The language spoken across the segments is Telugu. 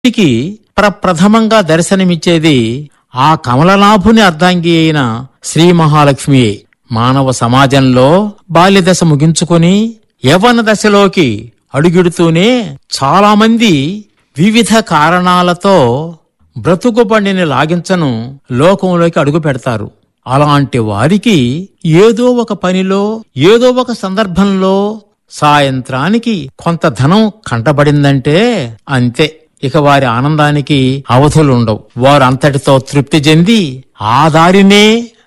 ఇంటికి ప్రప్రథమంగా దర్శనమిచ్చేది ఆ కమలనాభుని అర్ధాంగి అయిన శ్రీ మహాలక్ష్మియే మానవ సమాజంలో బాల్యదశ ముగించుకొని యవ్వన దశలోకి అడుగిడుతూనే చాలామంది వివిధ కారణాలతో బ్రతుకుబండిని లాగించను లోకంలోకి అడుగు పెడతారు అలాంటి వారికి ఏదో ఒక పనిలో ఏదో ఒక సందర్భంలో సాయంత్రానికి కొంత ధనం కంటబడిందంటే అంతే ఇక వారి ఆనందానికి అవధులుండవు వారు అంతటితో తృప్తి చెంది ఆ దారినే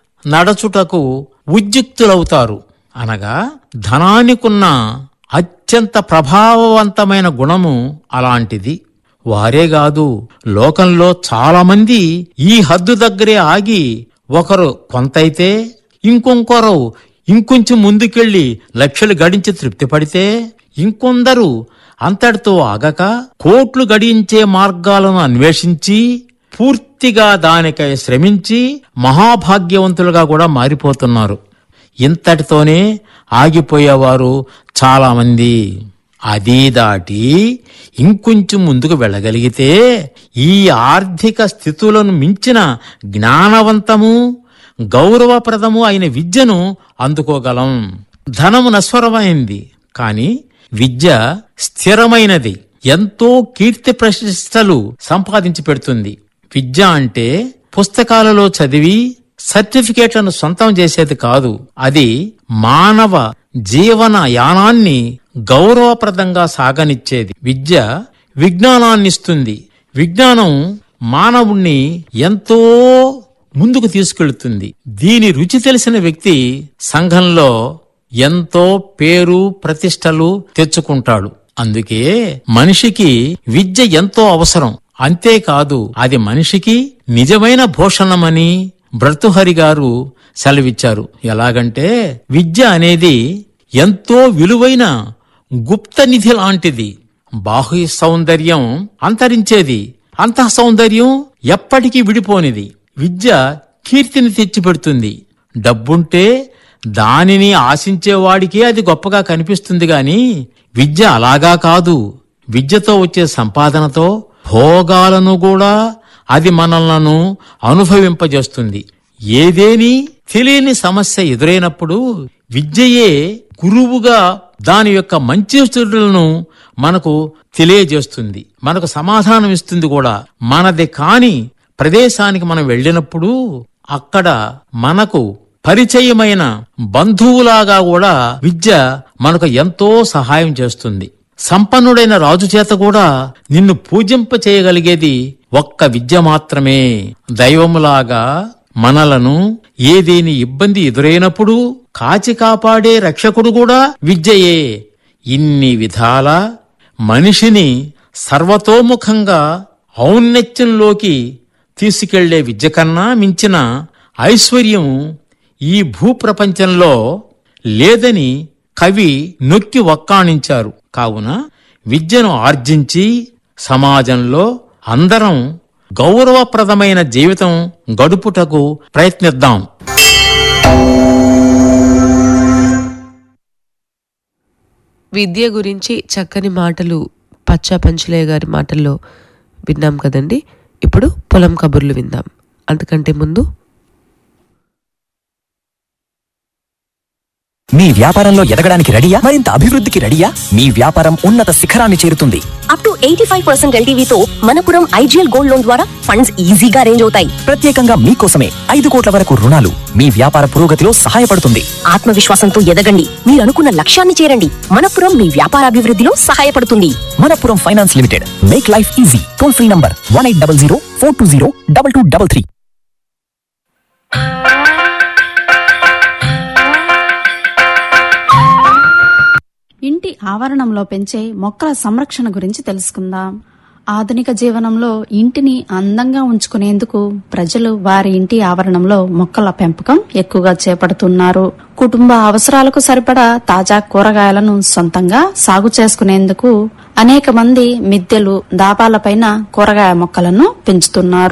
నడచుటకు ఉద్యుక్తులవుతారు అనగా ధనానికున్న అత్యంత ప్రభావవంతమైన గుణము అలాంటిది వారే కాదు లోకంలో చాలా మంది ఈ హద్దు దగ్గరే ఆగి ఒకరు కొంతైతే ఇంకొంకొరు ఇంకొంచెం ముందుకెళ్లి లక్షలు గడించి తృప్తి పడితే ఇంకొందరు అంతటితో ఆగక కోట్లు గడించే మార్గాలను అన్వేషించి పూర్తిగా దానికై శ్రమించి మహాభాగ్యవంతులుగా కూడా మారిపోతున్నారు ఇంతటితోనే ఆగిపోయేవారు చాలామంది అది దాటి ఇంకొంచెం ముందుకు వెళ్ళగలిగితే ఈ ఆర్థిక స్థితులను మించిన జ్ఞానవంతము గౌరవప్రదము అయిన విద్యను అందుకోగలం ధనము నశ్వరమైంది కాని విద్య స్థిరమైనది ఎంతో కీర్తి ప్రతిష్టలు సంపాదించి పెడుతుంది విద్య అంటే పుస్తకాలలో చదివి సర్టిఫికేట్లను సొంతం చేసేది కాదు అది మానవ జీవన యానాన్ని గౌరవప్రదంగా సాగనిచ్చేది విద్య విజ్ఞానాన్నిస్తుంది విజ్ఞానం మానవుణ్ణి ఎంతో ముందుకు తీసుకెళ్తుంది దీని రుచి తెలిసిన వ్యక్తి సంఘంలో ఎంతో పేరు ప్రతిష్టలు తెచ్చుకుంటాడు అందుకే మనిషికి విద్య ఎంతో అవసరం అంతేకాదు అది మనిషికి నిజమైన భూషణమని భర్తుహరి గారు సెలవిచ్చారు ఎలాగంటే విద్య అనేది ఎంతో విలువైన గుప్త నిధి లాంటిది బాహ్య సౌందర్యం అంతరించేది అంతః సౌందర్యం ఎప్పటికీ విడిపోనిది విద్య కీర్తిని తెచ్చిపెడుతుంది డబ్బుంటే దానిని ఆశించేవాడికే అది గొప్పగా కనిపిస్తుంది గాని విద్య అలాగా కాదు విద్యతో వచ్చే సంపాదనతో భోగాలను కూడా అది మనలను అనుభవింపజేస్తుంది ఏదేని తెలియని సమస్య ఎదురైనప్పుడు విద్యయే గురువుగా దాని యొక్క మంచి చెడులను మనకు తెలియజేస్తుంది మనకు సమాధానం ఇస్తుంది కూడా మనది కాని ప్రదేశానికి మనం వెళ్ళినప్పుడు అక్కడ మనకు పరిచయమైన బంధువులాగా కూడా విద్య మనకు ఎంతో సహాయం చేస్తుంది సంపన్నుడైన రాజు చేత కూడా నిన్ను పూజింప చేయగలిగేది ఒక్క విద్య మాత్రమే దైవములాగా మనలను ఏదేని ఇబ్బంది ఎదురైనప్పుడు కాచి కాపాడే రక్షకుడు కూడా విద్యయే ఇన్ని విధాల మనిషిని సర్వతోముఖంగా ఔన్నత్యంలోకి తీసుకెళ్లే విద్య కన్నా మించిన ఐశ్వర్యం ఈ భూప్రపంచంలో లేదని కవి నొక్కి వక్కాణించారు కావున విద్యను ఆర్జించి సమాజంలో అందరం గౌరవప్రదమైన జీవితం గడుపుటకు ప్రయత్నిద్దాం విద్య గురించి చక్కని మాటలు పచ్చా పంచలయ్య గారి మాటల్లో విన్నాం కదండి ఇప్పుడు పొలం కబుర్లు విందాం అంతకంటే ముందు మీ వ్యాపారంలో ఎదగడానికి రెడీయా మరింత అభివృద్ధికి రెడీయా మీ వ్యాపారం ఉన్నత శిఖరాన్ని చేరుతుంది up to eighty five percent ఎల్టీవీతో మనపురం ఐజీఎల్ గోల్డ్ లోన్ ద్వారా ఫండ్స్ ఈజీగా అరేంజ్ అవుతాయి ప్రత్యేకంగా మీకోసమే ఐదు కోట్ల వరకు రుణాలు మీ వ్యాపార పురోగతిలో సహాయపడుతుంది ఆత్మవిశ్వాసంతో ఎదగండి మీరు అనుకున్న లక్ష్యాన్ని చేరండి మనపురం మీ వ్యాపారాభివృద్ధిలో సహాయపడుతుంది Manappuram finance limited make life easy toll free number one eight double zero four two zero double two double three ఇంటి ఆవరణంలో పెంచే మొక్కల సంరక్షణ గురించి తెలుసుకుందాం ఆధునిక జీవనంలో ఇంటిని అందంగా ఉంచుకునేందుకు ప్రజలు వారి ఇంటి ఆవరణంలో మొక్కల పెంపకం ఎక్కువగా చేపడుతున్నారు కుటుంబ అవసరాలకు సరిపడా తాజా కూరగాయలను సొంతంగా సాగు చేసుకునేందుకు అనేక మంది మిద్దెలు దాబాలపైన కూరగాయ మొక్కలను పెంచుతున్నారు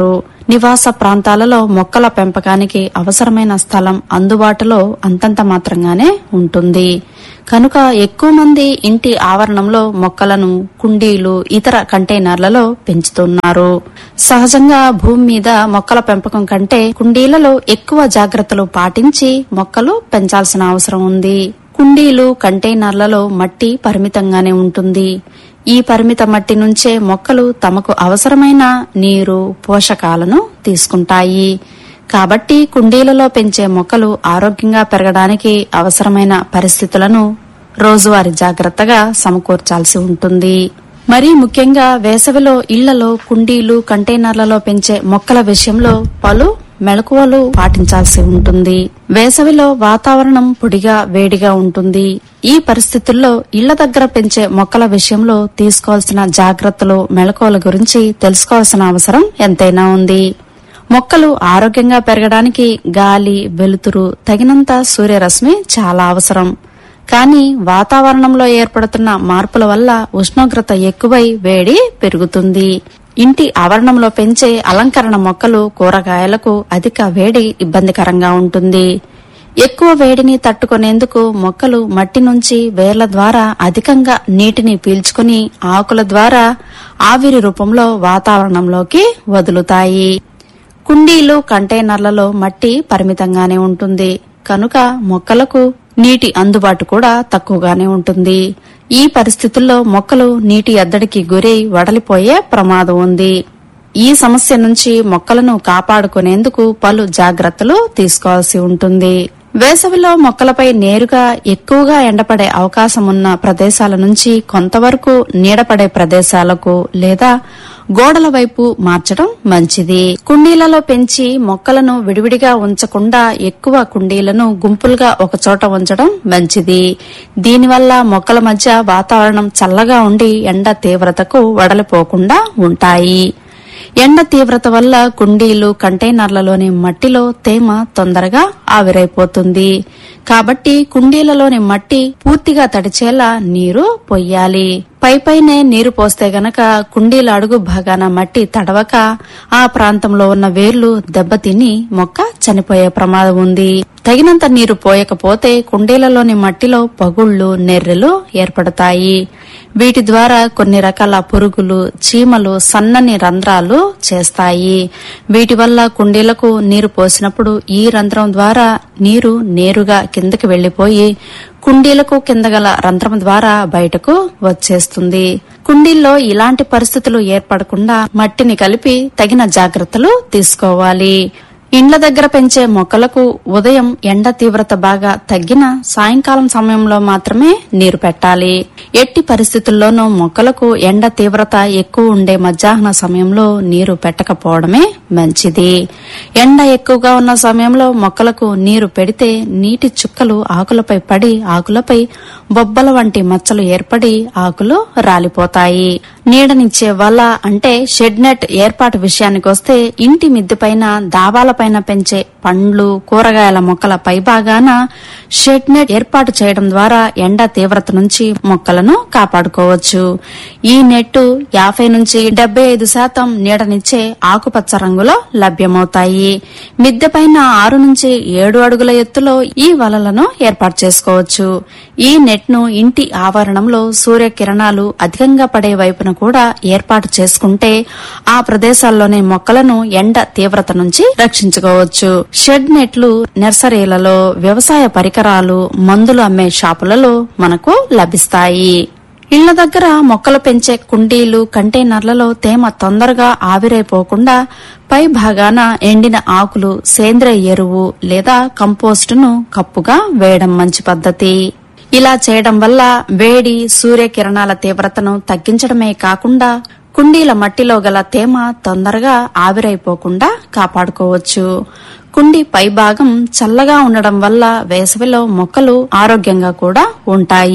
నివాస ప్రాంతాలలో మొక్కల పెంపకానికి అవసరమైన స్థలం అందుబాటులో అంతంత మాత్రంగానే ఉంటుంది కనుక ఎక్కువ మంది ఇంటి ఆవరణంలో మొక్కలను కుండీలు ఇతర కంటైనర్లలో పెంచుతున్నారు సహజంగా భూమి మీద మొక్కల పెంపకం కంటే కుండీలలో ఎక్కువ జాగ్రత్తలు పాటించి మొక్కలు పెంచాల్సిన అవసరం ఉంది కుండీలు కంటైనర్లలో మట్టి పరిమితంగానే ఉంటుంది ఈ పరిమిత మట్టి నుంచే మొక్కలు తమకు అవసరమైన నీరు పోషకాలను తీసుకుంటాయి కాబట్టి కుండీలలో పెంచే మొక్కలు ఆరోగ్యంగా పెరగడానికి అవసరమైన పరిస్థితులను రోజువారీ జాగ్రత్తగా సమకూర్చాల్సి ఉంటుంది మరీ ముఖ్యంగా వేసవిలో ఇళ్లలో కుండీలు కంటైనర్లలో పెంచే మొక్కల విషయంలో పలు మెళకువలు పాటించాల్సి ఉంటుంది వేసవిలో వాతావరణం పొడిగా వేడిగా ఉంటుంది ఈ పరిస్థితుల్లో ఇళ్ల దగ్గర పెంచే మొక్కల విషయంలో తీసుకోవాల్సిన జాగ్రత్తలు మెళకువల గురించి తెలుసుకోవాల్సిన అవసరం ఎంతైనా ఉంది మొక్కలు ఆరోగ్యంగా పెరగడానికి గాలి వెలుతురు తగినంత సూర్యరశ్మి చాలా అవసరం కానీ వాతావరణంలో ఏర్పడుతున్న మార్పుల వల్ల ఉష్ణోగ్రత ఎక్కువై వేడి పెరుగుతుంది ఇంటి ఆవరణంలో పెంచే అలంకరణ మొక్కలు కూరగాయలకు అధిక వేడి ఇబ్బందికరంగా ఉంటుంది ఎక్కువ వేడిని తట్టుకునేందుకు మొక్కలు మట్టి నుంచి వేర్ల ద్వారా అధికంగా నీటిని పీల్చుకుని ఆకుల ద్వారా ఆవిరి రూపంలో వాతావరణంలోకి వదులుతాయి కుండీలు కంటైనర్లలో మట్టి పరిమితంగానే ఉంటుంది కనుక మొక్కలకు నీటి అందుబాటు కూడా తక్కువగానే ఉంటుంది ఈ పరిస్థితుల్లో మొక్కలు నీటి ఎద్దడికి గురై వడలిపోయే ప్రమాదం ఉంది ఈ సమస్య నుంచి మొక్కలను కాపాడుకునేందుకు పలు జాగ్రత్తలు తీసుకోవాల్సి ఉంటుంది వేసవిలో మొక్కలపై నేరుగా ఎక్కువగా ఎండపడే అవకాశం ఉన్న ప్రదేశాల నుంచి కొంతవరకు నీడపడే ప్రదేశాలకు లేదా గోడల వైపు మార్చడం మంచిది కుండీలలో పెంచి మొక్కలను విడివిడిగా ఉంచకుండా ఎక్కువ కుండీలను గుంపులుగా ఒకచోట ఉంచడం మంచిది దీనివల్ల మొక్కల మధ్య వాతావరణం చల్లగా ఉండి ఎండ తీవ్రతకు వడలిపోకుండా ఉంటాయి ఎండ తీవ్రత వల్ల కుండీలు కంటైనర్లలోని మట్టిలో తేమ తొందరగా ఆవిరైపోతుంది కాబట్టి కుండీలలోని మట్టి పూర్తిగా తడిచేలా నీరు పొయ్యాలి పైపైనే నీరు పోస్తే గనక కుండీల అడుగు భాగాన మట్టి తడవక ఆ ప్రాంతంలో ఉన్న వేర్లు దెబ్బతిని మొక్క చనిపోయే ప్రమాదం ఉంది తగినంత నీరు పోయకపోతే కుండీలలోని మట్టిలో పగుళ్లు నెర్రెలు ఏర్పడతాయి వీటి ద్వారా కొన్ని రకాల పురుగులు చీమలు సన్నని రంధ్రాలు చేస్తాయి వీటి వల్ల కుండీలకు నీరు పోసినప్పుడు ఈ రంధ్రం ద్వారా నీరు నేరుగా కిందకి వెళ్లిపోయి కుండీలకు కింద గల రంధ్రం ద్వారా బయటకు వచ్చేస్తుంది కుండీల్లో ఇలాంటి పరిస్థితులు ఏర్పడకుండా మట్టిని కలిపి తగిన జాగ్రత్తలు తీసుకోవాలి ఇండ్ల దగ్గర పెంచే మొక్కలకు ఉదయం ఎండ తీవ్రత బాగా తగ్గిన సాయంకాలం సమయంలో మాత్రమే నీరు పెట్టాలి ఎట్టి పరిస్థితుల్లోనూ మొక్కలకు ఎండ తీవ్రత ఎక్కువ ఉండే మధ్యాహ్న సమయంలో నీరు పెట్టకపోవడమే మంచిది ఎండ ఎక్కువగా ఉన్న సమయంలో మొక్కలకు నీరు పెడితే నీటి చుక్కలు ఆకులపై పడి ఆకులపై బొబ్బల వంటి మచ్చలు ఏర్పడి ఆకులు రాలిపోతాయి నీడనిచ్చే వల అంటే షెడ్ నెట్ ఏర్పాటు విషయానికి వస్తే ఇంటి మిద్దెపైన దాబాలపైన పెంచే పండ్లు కూరగాయల మొక్కల పైభాగాన షెడ్ నెట్ ఏర్పాటు చేయడం ద్వారా ఎండ తీవ్రత నుంచి మొక్కలను కాపాడుకోవచ్చు ఈ నెట్టు యాభై నుంచి డెబ్బై ఐదు శాతం నీడనిచ్చే ఆకుపచ్చ రంగులో లభ్యమవుతాయి మిద్దెపైన ఆరు నుంచి ఏడు అడుగుల ఎత్తులో ఈ వలలను ఏర్పాటు చేసుకోవచ్చు ఈ నెట్ ను ఇంటి ఆవరణంలో సూర్యకిరణాలు అధికంగా పడే వైపున కూడా ఏర్పాటు చేసుకుంటే ఆ ప్రదేశాల్లోని మొక్కలను ఎండ తీవ్రత నుంచి రక్షించుకోవచ్చు షెడ్ నెట్లు నర్సరీలలో వ్యవసాయ పరికరాలు మందులు అమ్మే షాపులలో మనకు లభిస్తాయి ఇళ్ల దగ్గర మొక్కలు పెంచే కుండీలు కంటైనర్లలో తేమ తొందరగా ఆవిరైపోకుండా పై భాగాన ఎండిన ఆకులు సేంద్రియ ఎరువు లేదా కంపోస్టును కప్పుగా వేయడం మంచి పద్ధతి ఇలా చేయడం వల్ల వేడి సూర్యకిరణాల తీవ్రతను తగ్గించడమే కాకుండా కుండీల మట్టిలో గల తేమ తొందరగా ఆవిరైపోకుండా కాపాడుకోవచ్చు కుండీ పైభాగం చల్లగా ఉండడం వల్ల వేసవిలో మొక్కలు ఆరోగ్యంగా కూడా ఉంటాయి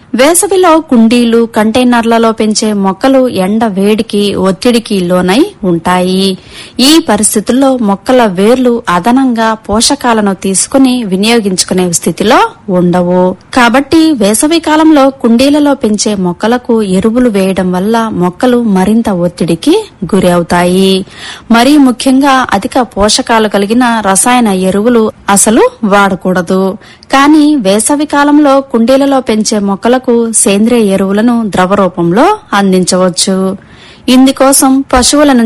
వేసవిలో కుండీలు కంటైనర్లలో పెంచే మొక్కలు ఎండ వేడికి ఒత్తిడికి లోనై ఉంటాయి ఈ పరిస్థితుల్లో మొక్కల వేర్లు అదనంగా పోషకాలను తీసుకుని వినియోగించుకునే స్థితిలో ఉండవు కాబట్టి వేసవి కాలంలో కుండీలలో పెంచే మొక్కలకు ఎరువులు వేయడం వల్ల మొక్కలు మరింత ఒత్తిడికి గురి అవుతాయి మరీ ముఖ్యంగా అధిక పోషకాలు కలిగిన రసాయన ఎరువులు అసలు వాడకూడదు కానీ వేసవి కాలంలో కుండీలలో పెంచే మొక్కలకు సేంద్రియ ఎరువులను ద్రవ రూపంలో అందించవచ్చు ఇందుకోసం పశువుల